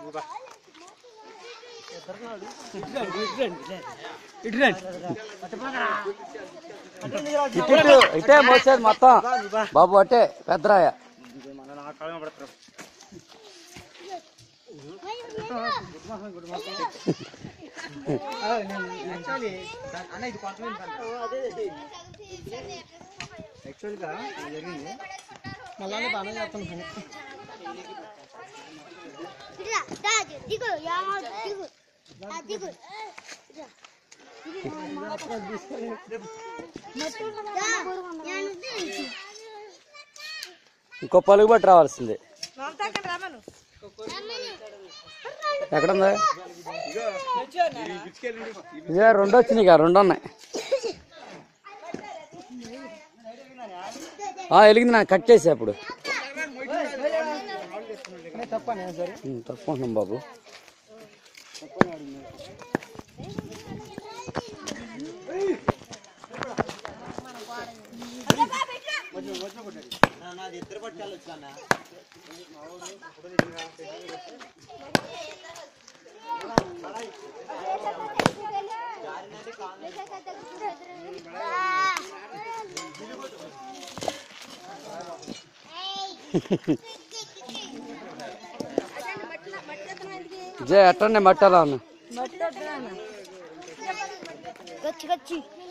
ఇటు ఇటు ఇటే మోసేది మొత్తం బాబు అట్టే పెద్దరాయ యాక్చువల్గా జరిగింది మళ్ళీ బాగానే చేస్తాను పని ఇట్లా దాది దిగు యామ దిగు ఆ దిగు ఇంకో పలుగు బట్టి రావాల్సింది ఎక్కడుంది ఇదే రెండు వచ్చినాయి ఇక రెండు ఉన్నాయి ఆ, వెలిగింది నాకు కట్ చేసా ఇప్పుడు తప్పనే సరే ఉమ్, తప్పుకుంటున్నాం బాబు జే అట్టనే మట్టాలా ఉన్నా గచ్చి గచ్చి